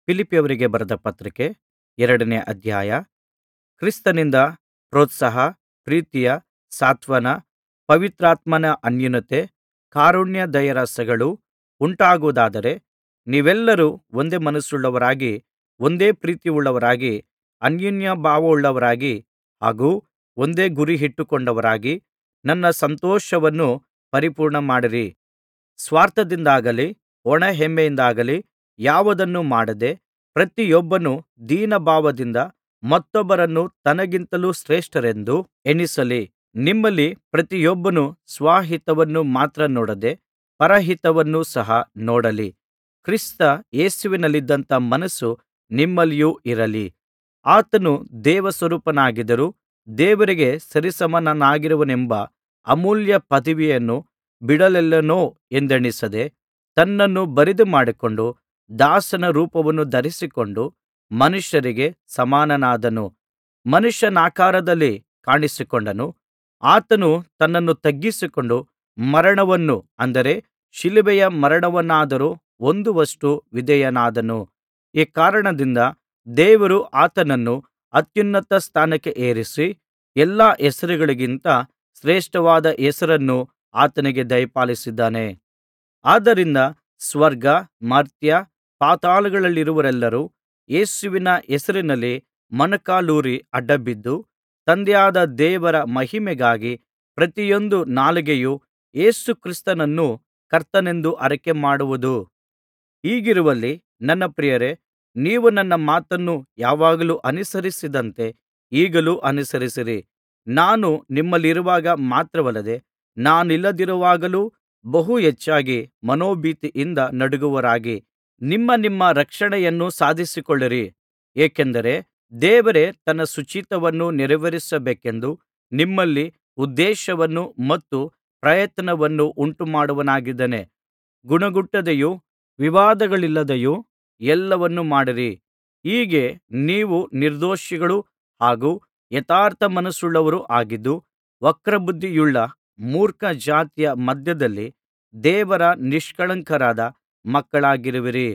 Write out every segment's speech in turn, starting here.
ಫಿಲಿಪ್ಪಿಯವರಿಗೆ ಬರೆದ ಪತ್ರಿಕೆ ಎರಡನೇ ಅಧ್ಯಾಯ ಕ್ರಿಸ್ತನಿಂದ ಪ್ರೋತ್ಸಾಹ ಪ್ರೀತಿಯ ಸಾಂತ್ವನ ಪವಿತ್ರಾತ್ಮನ ಅನ್ಯೋನ್ಯತೆ ಕಾರುಣ್ಯ ದಯಾರಸಗಳು ಉಂಟಾಗುವುದಾದರೆ ನೀವೆಲ್ಲರೂ ಒಂದೇ ಮನಸ್ಸುಳ್ಳವರಾಗಿ ಒಂದೇ ಪ್ರೀತಿಯುಳ್ಳವರಾಗಿ ಅನ್ಯೋನ್ಯಭಾವವುಳ್ಳವರಾಗಿ ಹಾಗೂ ಒಂದೇ ಗುರಿಯಿಟ್ಟುಕೊಂಡವರಾಗಿ ನನ್ನ ಸಂತೋಷವನ್ನು ಪರಿಪೂರ್ಣಮಾಡಿರಿ ಸ್ವಾರ್ಥದಿಂದಾಗಲಿ ಒಣಹೆಮ್ಮೆಯಿಂದಾಗಲಿ ಯಾವುದನ್ನೂ ಮಾಡದೆ ಪ್ರತಿಯೊಬ್ಬನು ದೀನಭಾವದಿಂದ ಮತ್ತೊಬ್ಬರನ್ನು ತನಗಿಂತಲೂ ಶ್ರೇಷ್ಠರೆಂದು ಎಣಿಸಲಿ ನಿಮ್ಮಲ್ಲಿ ಪ್ರತಿಯೊಬ್ಬನು ಸ್ವಹಿತವನ್ನು ಮಾತ್ರ ನೋಡದೆ ಪರಹಿತವನ್ನು ಸಹ ನೋಡಲಿ ಕ್ರಿಸ್ತ ಯೇಸುವಿನಲ್ಲಿದ್ದಂಥ ಮನಸ್ಸು ನಿಮ್ಮಲ್ಲಿಯೂ ಇರಲಿ ಆತನು ದೇವಸ್ವರೂಪನಾಗಿದ್ದರೂ ದೇವರಿಗೆ ಸರಿಸಮನಾಗಿರುವನೆಂಬ ಅಮೂಲ್ಯ ಪದವಿಯನ್ನು ಬಿಡಲೊಲ್ಲೆನೋ ಎಂದೆಣಿಸದೆ ತನ್ನನ್ನು ಬರಿದುಮಾಡಿಕೊಂಡು ದಾಸನ ರೂಪವನ್ನು ಧರಿಸಿಕೊಂಡು ಮನುಷ್ಯರಿಗೆ ಸಮಾನನಾದನು ಮನುಷ್ಯನಾಕಾರದಲ್ಲಿ ಕಾಣಿಸಿಕೊಂಡನು ಆತನು ತನ್ನನ್ನು ತಗ್ಗಿಸಿಕೊಂಡು ಮರಣವನ್ನು ಅಂದರೆ ಶಿಲುಬೆಯ ಮರಣವನ್ನಾದರೂ ಹೊಂದುವಷ್ಟು ವಿಧೇಯನಾದನು ಈ ಕಾರಣದಿಂದ ದೇವರು ಆತನನ್ನು ಅತ್ಯುನ್ನತ ಸ್ಥಾನಕ್ಕೆ ಏರಿಸಿ ಎಲ್ಲಾ ಹೆಸರುಗಳಿಗಿಂತ ಶ್ರೇಷ್ಠವಾದ ಹೆಸರನ್ನು ಆತನಿಗೆ ದಯಪಾಲಿಸಿದ್ದಾನೆ ಆದ್ದರಿಂದ ಸ್ವರ್ಗ ಮರ್ತ್ಯ ಪಾತಾಳಗಳಲ್ಲಿರುವವರೆಲ್ಲರೂ ಯೇಸುವಿನ ಹೆಸರಿನಲ್ಲಿ ಮೊಣಕಾಲೂರಿ ಅಡ್ಡಬಿದ್ದು ತಂದೆಯಾದ ದೇವರ ಮಹಿಮೆಗಾಗಿ ಪ್ರತಿಯೊಂದು ನಾಲಿಗೆಯೂ ಯೇಸು ಕ್ರಿಸ್ತನನ್ನು ಕರ್ತನೆಂದು ಅರಿಕೆಮಾಡುವುದು ಹೀಗಿರುವಲ್ಲಿ ನನ್ನ ಪ್ರಿಯರೇ ನೀವು ನನ್ನ ಮಾತನ್ನು ಯಾವಾಗಲೂ ಅನುಸರಿಸಿದಂತೆ ಈಗಲೂ ಅನುಸರಿಸಿರಿ ನಾನು ನಿಮ್ಮಲ್ಲಿರುವಾಗ ಮಾತ್ರವಲ್ಲದೆ ನಾನಿಲ್ಲದಿರುವಾಗಲೂ ಬಹು ಹೆಚ್ಚಾಗಿ ಮನೋಭೀತಿಯಿಂದ ನಡುಗುವವರಾಗಿ ನಿಮ್ಮ ನಿಮ್ಮ ರಕ್ಷಣೆಯನ್ನು ಸಾಧಿಸಿಕೊಳ್ಳಿರಿ ಏಕೆಂದರೆ ದೇವರೇ ತನ್ನ ಸುಚಿತ್ತವನ್ನು ನೆರವೇರಿಸಬೇಕೆಂದು ನಿಮ್ಮಲ್ಲಿ ಉದ್ದೇಶವನ್ನು ಮತ್ತು ಪ್ರಯತ್ನವನ್ನು ಉಂಟುಮಾಡುವವನಾಗಿದ್ದಾನೆ ಗುಣಗುಟ್ಟದೆಯೂ ವಿವಾದಗಳಿಲ್ಲದೆಯೂ ಎಲ್ಲವನ್ನೂ ಮಾಡಿರಿ ಹೀಗೆ ನೀವು ನಿರ್ದೋಷಿಗಳೂ ಹಾಗೂ ಯಥಾರ್ಥ ಮನಸ್ಸುಳ್ಳವರೂ ಆಗಿದ್ದು ವಕ್ರಬುದ್ಧಿಯುಳ್ಳ ಮೂರ್ಖ ಜಾತಿಯ ಮಧ್ಯದಲ್ಲಿ ದೇವರ ನಿಷ್ಕಳಂಕರಾದ ಮಕ್ಕಳಾಗಿರುವಿರಿ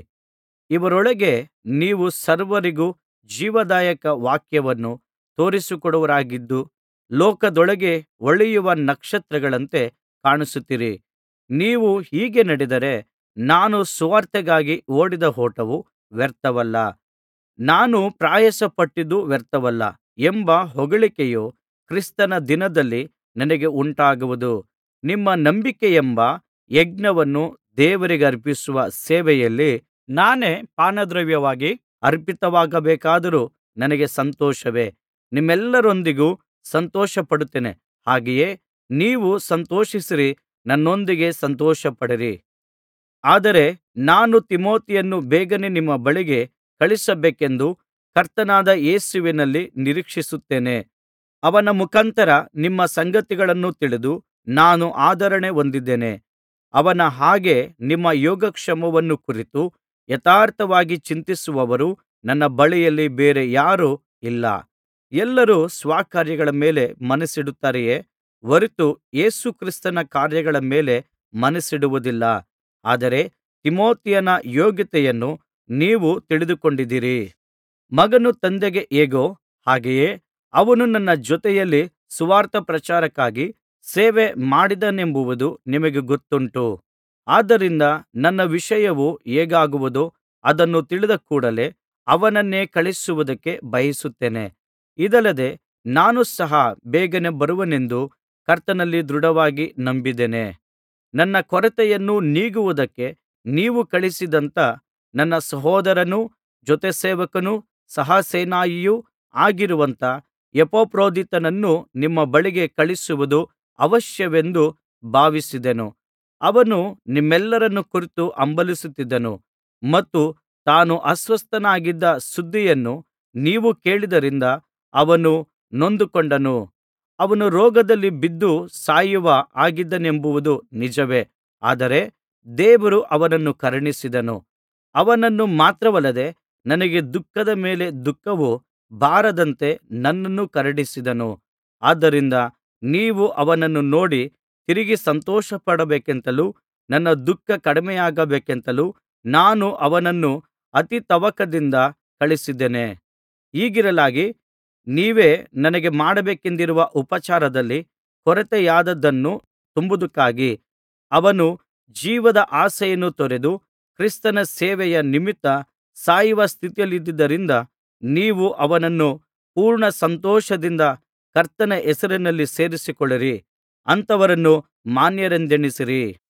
ಇವರೊಳಗೆ ನೀವು ಸರ್ವರಿಗೂ ಜೀವದಾಯಕ ವಾಕ್ಯವನ್ನು ತೋರಿಸಿಕೊಡುವವರಾಗಿದ್ದು ಲೋಕದೊಳಗೆ ಹೊಳೆಯುವ ನಕ್ಷತ್ರಗಳಂತೆ ಕಾಣಿಸುತ್ತೀರಿ ನೀವು ಹೀಗೆ ನಡೆದರೆ ನಾನು ಸುವಾರ್ತೆಗಾಗಿ ಓಡಿದ ಓಟವು ವ್ಯರ್ಥವಲ್ಲ ನಾನು ಪ್ರಯಾಸಪಟ್ಟದ್ದು ವ್ಯರ್ಥವಲ್ಲ ಎಂಬ ಹೊಗಳಿಕೆಯು ಕ್ರಿಸ್ತನ ದಿನದಲ್ಲಿ ನನಗೆ ಉಂಟಾಗುವುದು ನಿಮ್ಮ ನಂಬಿಕೆಯೆಂಬ ಯಜ್ಞವನ್ನು ದೇವರಿಗರ್ಪಿಸುವ ಸೇವೆಯಲ್ಲಿ ನಾನೇ ಪಾನದ್ರವ್ಯವಾಗಿ ಅರ್ಪಿತವಾಗಬೇಕಾದರೂ ನನಗೆ ಸಂತೋಷವೇ ನಿಮ್ಮೆಲ್ಲರೊಂದಿಗೂ ಸಂತೋಷಪಡುತ್ತೇನೆ ಹಾಗೆಯೇ ನೀವು ಸಂತೋಷಿಸಿರಿ ನನ್ನೊಂದಿಗೆ ಸಂತೋಷಪಡಿರಿ ಆದರೆ ನಾನು ತಿಮೊಥೆಯನ್ನು ಬೇಗನೆ ನಿಮ್ಮ ಬಳಿಗೆ ಕಳುಹಿಸಬೇಕೆಂದು ಕರ್ತನಾದ ಯೇಸುವಿನಲ್ಲಿ ನಿರೀಕ್ಷಿಸುತ್ತೇನೆ ಅವನ ಮುಖಾಂತರ ನಿಮ್ಮ ಸಂಗತಿಗಳನ್ನು ತಿಳಿದು ನಾನು ಆದರಣೆ ಹೊಂದಿದ್ದೇನೆ ಅವನ ಹಾಗೆ ನಿಮ್ಮ ಯೋಗಕ್ಷೇಮವನ್ನು ಕುರಿತು ಯಥಾರ್ಥವಾಗಿ ಚಿಂತಿಸುವವರು ನನ್ನ ಬಳಿಯಲ್ಲಿ ಬೇರೆ ಯಾರೂ ಇಲ್ಲ ಎಲ್ಲರೂ ಸ್ವಕಾರ್ಯಗಳ ಮೇಲೆ ಮನಸ್ಸಿಡುತ್ತಾರೆಯೇ ಹೊರತು ಯೇಸು ಕ್ರಿಸ್ತನ ಕಾರ್ಯಗಳ ಮೇಲೆ ಮನಸ್ಸಿಡುವುದಿಲ್ಲ ಆದರೆ ತಿಮೊಥೆಯನ ಯೋಗ್ಯತೆಯನ್ನು ನೀವು ತಿಳಿದುಕೊಂಡಿದ್ದೀರಿ ಮಗನು ತಂದೆಗೆ ಹೇಗೋ ಹಾಗೆಯೇ ಅವನು ನನ್ನ ಜೊತೆಯಲ್ಲಿ ಸುವಾರ್ತ ಪ್ರಚಾರಕ್ಕಾಗಿ ಸೇವೆ ಮಾಡಿದನೆಂಬುದು ನಿಮಗೆ ಗೊತ್ತುಂಟು ಆದ್ದರಿಂದ ನನ್ನ ವಿಷಯವು ಹೇಗಾಗುವುದೋ ಅದನ್ನು ತಿಳಿದ ಕೂಡಲೆ ಅವನನ್ನೇ ಕಳುಹಿಸುವುದಕ್ಕೆ ಬಯಸುತ್ತೇನೆ ಇದಲ್ಲದೆ ನಾನು ಸಹ ಬೇಗನೆ ಬರುವೆನೆಂದು ಕರ್ತನಲ್ಲಿ ದೃಢವಾಗಿ ನಂಬಿದ್ದೇನೆ ನನ್ನ ಕೊರತೆಯನ್ನು ನೀಗುವುದಕ್ಕೆ ನೀವು ಕಳುಹಿಸಿದಂಥ ನನ್ನ ಸಹೋದರನೂ ಜೊತೆಸೇವಕನೂ ಸಹಸೇನಾಯಿಯೂ ಆಗಿರುವಂಥ ಎಪಫ್ರೋದಿತನನ್ನು ನಿಮ್ಮ ಬಳಿಗೆ ಕಳುಹಿಸುವುದು ಅವಶ್ಯವೆಂದು ಭಾವಿಸಿದೆನು ಅವನು ನಿಮ್ಮೆಲ್ಲರನ್ನು ಕುರಿತು ಹಂಬಲಿಸುತ್ತಿದ್ದನು ಮತ್ತು ತಾನು ಅಸ್ವಸ್ಥನಾಗಿದ್ದ ಸುದ್ದಿಯನ್ನು ನೀವು ಕೇಳಿದ್ದರಿಂದ ಅವನು ನೊಂದುಕೊಂಡನು ಅವನು ರೋಗದಲ್ಲಿ ಬಿದ್ದು ಸಾಯುವ ಹಾಗಿದ್ದನೆಂಬುದು ನಿಜವೇ ಆದರೆ ದೇವರು ಅವನನ್ನು ಕರುಣಿಸಿದನು ಅವನನ್ನು ಮಾತ್ರವಲ್ಲದೆ ನನಗೆ ದುಃಖದ ಮೇಲೆ ದುಃಖವು ಬಾರದಂತೆ ನನ್ನನ್ನು ಕರುಣಿಸಿದನು ಆದ್ದರಿಂದ ನೀವು ಅವನನ್ನು ನೋಡಿ ತಿರುಗಿ ಸಂತೋಷಪಡಬೇಕೆಂತಲೂ ನನ್ನ ದುಃಖ ಕಡಿಮೆಯಾಗಬೇಕೆಂತಲೂ ನಾನು ಅವನನ್ನು ಅತಿ ತವಕದಿಂದ ಕಳುಹಿಸಿದ್ದೇನೆ ಹೀಗಿರಲಾಗಿ ನೀವೇ ನನಗೆ ಮಾಡಬೇಕೆಂದಿರುವ ಉಪಚಾರದಲ್ಲಿ ಕೊರತೆಯಾದದ್ದನ್ನು ತುಂಬುವುದಕ್ಕಾಗಿ ಅವನು ಜೀವದ ಆಶೆಯನ್ನು ತೊರೆದು ಕ್ರಿಸ್ತನ ಸೇವೆಯ ನಿಮಿತ್ತ ಸಾಯುವ ಸ್ಥಿತಿಯಲ್ಲಿದ್ದುದರಿಂದ ನೀವು ಅವನನ್ನು ಪೂರ್ಣ ಸಂತೋಷದಿಂದ ಕರ್ತನ ಹೆಸರಿನಲ್ಲಿ ಸೇರಿಸಿಕೊಳ್ಳಿರಿ ಅಂಥವರನ್ನು ಮಾನ್ಯರೆಂದೆಣಿಸಿರಿ